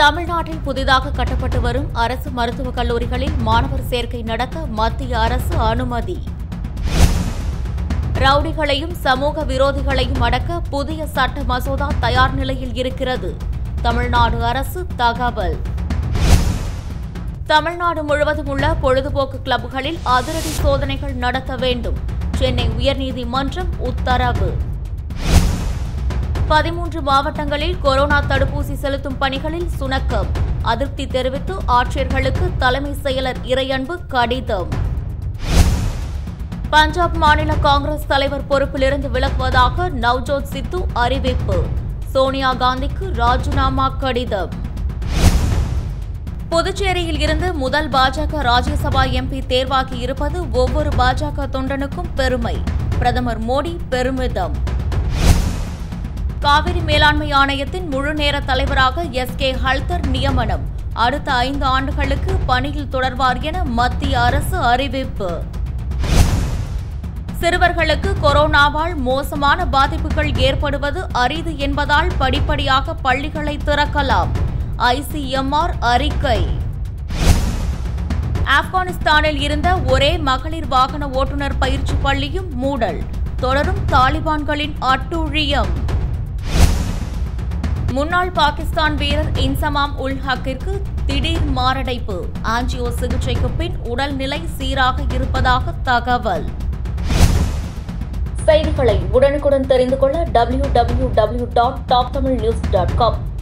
தமிழ்நாட்டில் புதிதாக கட்டப்பட்டு வரும் அரசு மருத்துவக் கல்லூரிகளில் மாணவர் சேர்க்கை நடத்த மத்திய அரசு அனுமதி ரவுடிகளையும் சமூக விரோதிகளையும் அடக்க புதிய சட்ட மசோதா தயார் நிலையில் இருக்கிறது தமிழ்நாடு அரசு தகவல் தமிழ்நாடு முழுவதும் உள்ள பொழுதுபோக்கு கிளப்புகளில் அதிரடி சோதனைகள் நடத்த வேண்டும் சென்னை உயர்நீதிமன்றம் உத்தரவு பதிமூன்று மாவட்டங்களில் கொரோனா தடுப்பூசி செலுத்தும் பணிகளில் சுணக்கம் அதிருப்தி தெரிவித்து ஆட்சியர்களுக்கு தலைமை செயலர் இறையன்பு கடிதம் பஞ்சாப் மாநில காங்கிரஸ் தலைவர் பொறுப்பிலிருந்து விலகுவதாக நவ்ஜோத் சித்து அறிவிப்பு சோனியா காந்திக்கு ராஜினாமா கடிதம் புதுச்சேரியில் இருந்து முதல் பாஜக ராஜ்யசபா எம்பி தேர்வாகி இருப்பது ஒவ்வொரு பாஜக தொண்டனுக்கும் பெருமை பிரதமர் மோடி பெருமிதம் காவிரி மேலாண்மை ஆணையத்தின் முழு நேர தலைவராக எஸ் கே ஹல்தர் நியமனம் அடுத்த ஐந்து ஆண்டுகளுக்கு பணியில் தொடர்வார் என மத்திய அரசு அறிவிப்பு சிறுவர்களுக்கு கொரோனாவால் மோசமான பாதிப்புகள் ஏற்படுவது அரிது என்பதால் படிப்படியாக பள்ளிகளை திறக்கலாம் ஐசிஎம்ஆர் அறிக்கை ஆப்கானிஸ்தானில் இருந்த ஒரே மகளிர் வாகன ஓட்டுநர் பயிற்சி பள்ளியும் மூடல் தொடரும் தாலிபான்களின் அட்டூழியம் முன்னாள் பாகிஸ்தான் வீரர் இன்சமாம் உல் ஹக்கிற்கு திடீர் மாரடைப்பு ஆஞ்சியோ சிகிச்சைக்கு பின் உடல்நிலை சீராக இருப்பதாக தகவல் செய்திகளை உடனுக்குடன் தெரிந்து கொள்ள W W W dot top Tamil news dot com